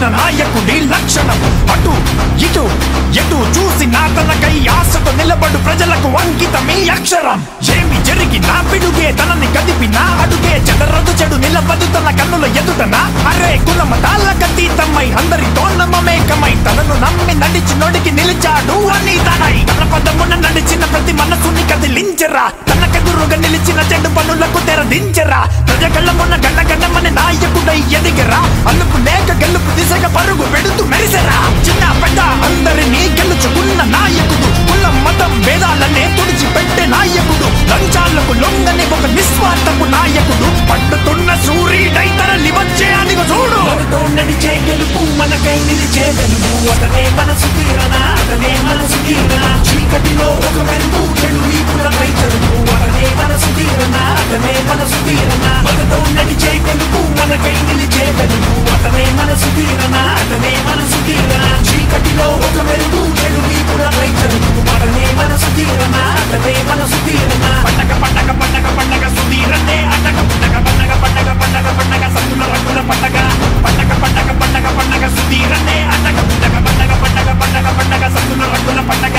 నాయకుడి లక్షణం అటు ఇటు ఎటు చూసి నా తనకై ఆశతో నిలబడు ప్రజలకు అంకితమే అక్షరం ఏమి జరిగినా పిడుగే తనని కదిపినా అడుగే చెదరదు చెడు నిలబదు తన కన్నుల ఎదుటన అరే కుల మతాల కతీతమై అందరితో నమ్మమేకమై తనను నమ్మి నడిచి నొడికి నిలిచాడు అని తనై తన పదమున నడిచిన ప్రతి మనసుని కదిలించరా తనకెదురుగా నిలిచిన చెడు పనులకు తెరదించరా ప్రజగళ్ళమున్న గల్లగన్నమని నాయకుడై ఎదిగరా అల్లుపు లేక గెలుపు దిశగా పరుగు పెడుతూ మెరిసరా చిన్న పెద్ద అందరినీ గెలుచుకున్న నాయకుడు కులం మతం భేదాలనే తుడిచిపెట్టే నాయకుడు లంచాలకు లొంగని ఒక నిస్వార్థపు నాయకుడు పట్టుతున్న సూర్యుడై తరలి వచ్చే అదిగో చూడు మనతో నడిచే గెలుపు మనకై నిలిచే వెలుగు అతనే మనసు తీరన అతనే మనసు తీరన చీకటిలో ఒక వెలుగు చెడు వీపులపై చెరుపు అతనే మనసు తీరన అతనే మనసు తీరన మనతో నడిచే గెలుపు మనకై నిలిచే వెలుగు అతనే మనసు తీరన అతనే మనసు తీరన చీకటిలో ఒక వెలుగు చెడు వీపులపై చెరుపు అతనే మనసు తీరన అతనే మనసు తీరన పండగ పండగ పండగ పండగ సుధీరనే అడగ పండగ పండగ పండగ పండగ పండగ సత్తుల రంగుల పండగ పండగ పండగ పండగ పండగ సుధీరనే అడగ పండగ పండగ పండగ పండగ పండగ సత్తుల రంగుల పండగ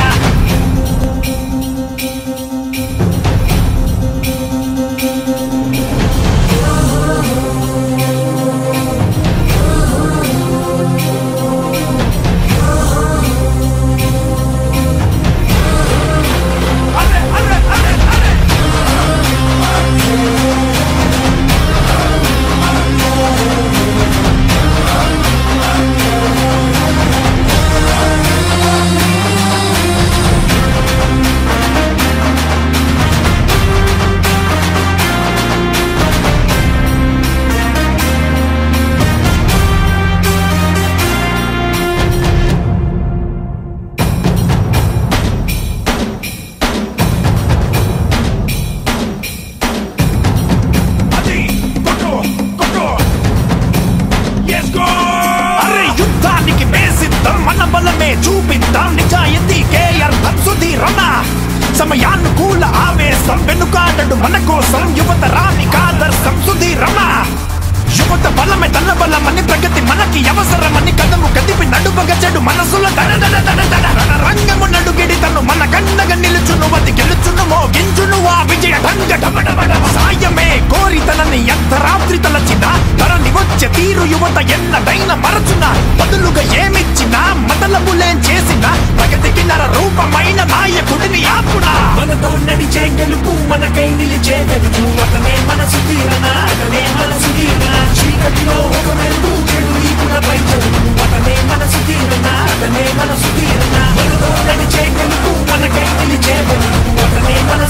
అరే అరే అరే అరే అది కొట్టు కొట్టు Let's go! అరే యుద్ధానికి వేసిద్దాం మన బలమే చూపిద్దాం నిజాయితీకే అర్థం సుధీరణ సమయానుకూల ఆవేశం వెనుకాడడు మన కోసం యువత రానికి ఆదర్శం సుధీరణ యువత బలమే తన బలమని ప్రగతి మనకి అవసరమని కదము కదిపి నడుపగ చెడు మనసుల దడ దడ దడ దడ రణ రంగము నడుగిడి తను మన కండగా నిలుచును అది గెలుచును మోగించును ఆ విజయ ఢంగ ఢమ ఢమ ఢమ. సాయమే కోరి తనని ఎంత రాత్రి తలచిన తరని వచ్చే తీరు యువత ఎన్నడైన మరచున బదులుగా ఏమిచ్చినా మతలబులేం చేసిన ప్రగతికి నర రూపమైన నాయకుడిని ఆపునా మనతో నడిచే గెలుపు మనకై నిలిచే వెలుగు అతనే మనసు తీరన అతనే మనసు తీరన చీకటిలో ఒక వెలుగు చెడు ఈపులపై చెడుగు అతనే మనసు తీరన అతనే మనసు తీరన మనతో నడిచే గెలుపు మనకై నిలిచే వెలుగు అతనే మనసు